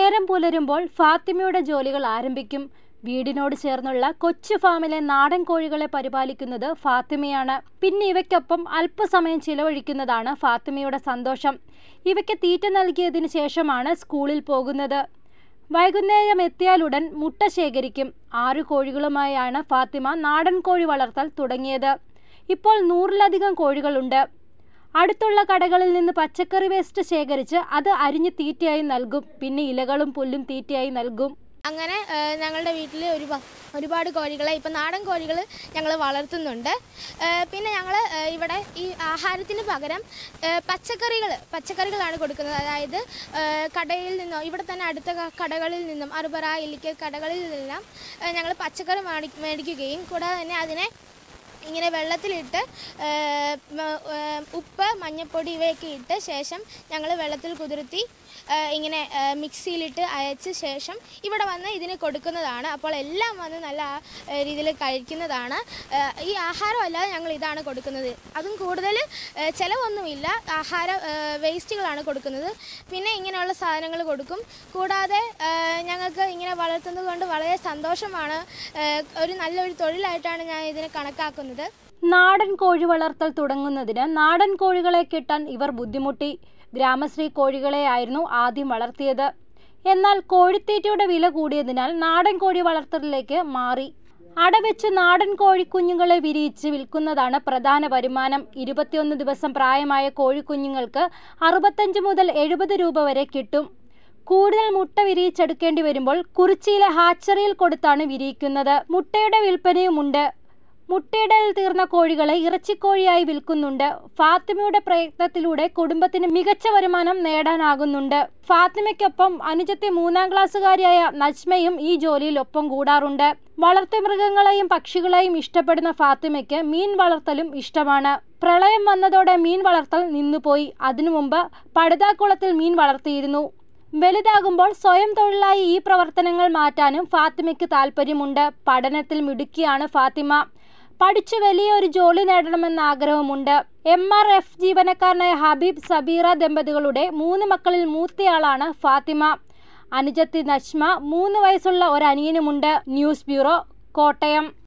നേരം പുലരുമ്പോൾ ഫാത്തിമയുടെ ജോലികൾ ആരംഭിക്കും വീടിനോട് ചേർന്നുള്ള കൊച്ചു ഫാമിലെ നാടൻ കോഴികളെ പരിപാലിക്കുന്നത് ഫാത്തിമയാണ് പിന്നെ ഇവയ്ക്കൊപ്പം അല്പസമയം ചിലവഴിക്കുന്നതാണ് ഫാത്തിമയുടെ സന്തോഷം ഇവയ്ക്ക് തീറ്റ നൽകിയതിനു ശേഷമാണ് സ്കൂളിൽ പോകുന്നത് വൈകുന്നേരം എത്തിയാലുടൻ മുട്ട ശേഖരിക്കും ആറു കോഴികളുമായാണ് ഫാത്തിമ നാടൻ കോഴി വളർത്തൽ തുടങ്ങിയത് ഇപ്പോൾ നൂറിലധികം കോഴികളുണ്ട് അടുത്തുള്ള കടകളിൽ നിന്ന് പച്ചക്കറി വേസ്റ്റ് ശേഖരിച്ച് അത് അരിഞ്ഞ് തീറ്റയായി നൽകും പിന്നെ ഇലകളും പുല്ലും തീറ്റയായി നൽകും അങ്ങനെ ആ, ഞങ്ങളുടെ വീട്ടിൽ ഒരു ഒരുപാട് കോഴികളെ ഇപ്പം നാടൻ കോഴികൾ ഞങ്ങൾ വളർത്തുന്നുണ്ട് ആ, പിന്നെ ഞങ്ങൾ ഇവിടെ ഈ ആഹാരത്തിന് പകരം പച്ചക്കറികൾ പച്ചക്കറികളാണ് കൊടുക്കുന്നത് അതായത് ആ, കടയിൽ നിന്നോ ഇവിടെ തന്നെ അടുത്ത ക- കടകളിൽ നിന്നും അറുപറ ഇല്ലിക്കൽ കടകളിൽ നിന്നെല്ലാം ഞങ്ങൾ പച്ചക്കറി മേടി മേടിക്കുകയും കൂടാതെ തന്നെ അതിനെ ഇങ്ങനെ വെള്ളത്തിലിട്ട് ആ, മ- ആ, ഉപ്പ് മഞ്ഞൾപ്പൊടി ഇവയൊക്കെ ഇട്ട് ശേഷം ഞങ്ങൾ വെള്ളത്തിൽ കുതിർത്തി ആ, ഇങ്ങനെ ആ, മിക്സിയിലിട്ട് അയച്ച ശേഷം ഇവിടെ വന്ന് ഇതിന് കൊടുക്കുന്നതാണ് അപ്പോൾ എല്ലാം വന്ന് നല്ല രീതിയിൽ കഴിക്കുന്നതാണ് ആ, ഈ ആഹാരം അല്ലാതെ ഞങ്ങൾ ഇതാണ് കൊടുക്കുന്നത് അതും കൂടുതൽ ആ, ചിലവൊന്നുമില്ല ആഹാര ആ, വേസ്റ്റുകളാണ് കൊടുക്കുന്നത് പിന്നെ ഇങ്ങനെയുള്ള സാധനങ്ങൾ കൊടുക്കും കൂടാതെ ആ, ഞങ്ങൾക്ക് ഇങ്ങനെ വളർത്തുന്നത് കൊണ്ട് വളരെ സന്തോഷമാണ് ആ, ഒരു നല്ലൊരു തൊഴിലായിട്ടാണ് ഞാൻ ഇതിനെ കണക്കാക്കുന്നത് നാടൻ കോഴി വളർത്തൽ തുടങ്ങുന്നതിന് നാടൻ കോഴികളെ കിട്ടാൻ ഇവർ ബുദ്ധിമുട്ടി ഗ്രാമശ്രീ കോഴികളെയായിരുന്നു ആദ്യം വളർത്തിയത് എന്നാൽ കോഴിത്തീറ്റയുടെ വില കൂടിയതിനാൽ നാടൻ കോഴി വളർത്തലിലേക്ക് മാറി അടവെച്ച് നാടൻ കോഴിക്കുഞ്ഞുങ്ങളെ വിരിയിച്ച് വിൽക്കുന്നതാണ് പ്രധാന വരുമാനം ഇരുപത്തിയൊന്ന് ദിവസം പ്രായമായ കോഴിക്കുഞ്ഞുങ്ങൾക്ക് അറുപത്തഞ്ച് മുതൽ എഴുപത് രൂപ വരെ കിട്ടും കൂടുതൽ മുട്ട വിരിയിച്ചെടുക്കേണ്ടി വരുമ്പോൾ കുറിച്ചിയിലെ ഹാച്ചറിയിൽ കൊടുത്താണ് വിരിയിക്കുന്നത് മുട്ടയുടെ വിൽപ്പനയുമുണ്ട് മുട്ടയിടൽ തീർന്ന കോഴികളെ ഇറച്ചിക്കോഴിയായി വിൽക്കുന്നുണ്ട് ഫാത്തിമയുടെ പ്രയത്നത്തിലൂടെ കുടുംബത്തിന് മികച്ച വരുമാനം നേടാനാകുന്നുണ്ട് ഫാത്തിമയ്ക്കൊപ്പം അനുജത്തെ മൂന്നാം ക്ലാസ്സുകാരിയായ നജ്മയും ഈ ജോലിയിൽ ഒപ്പം കൂടാറുണ്ട് വളർത്തുമൃഗങ്ങളെയും പക്ഷികളെയും ഇഷ്ടപ്പെടുന്ന ഫാത്തിമയ്ക്ക് മീൻ വളർത്തലും ഇഷ്ടമാണ് പ്രളയം വന്നതോടെ മീൻ വളർത്തൽ നിന്നുപോയി അതിനു മുമ്പ് പടുതാക്കുളത്തിൽ മീൻ വളർത്തിയിരുന്നു വലുതാകുമ്പോൾ സ്വയം തൊഴിലായി ഈ പ്രവർത്തനങ്ങൾ മാറ്റാനും ഫാത്തിമയ്ക്ക് താല്പര്യമുണ്ട് പഠനത്തിൽ മിടുക്കിയാണ് ഫാത്തിമ പഠിച്ചു വലിയൊരു ജോലി നേടണമെന്ന ആഗ്രഹമുണ്ട് എം ആർ എഫ് ജീവനക്കാരനായ ഹബീബ് സബീറ ദമ്പതികളുടെ മൂന്ന് മക്കളിൽ മൂത്തയാളാണ് ഫാത്തിമ അനുജത്തി നജ്മ മൂന്ന് വയസ്സുള്ള ഒരു അനിയനുമുണ്ട് ന്യൂസ് ബ്യൂറോ കോട്ടയം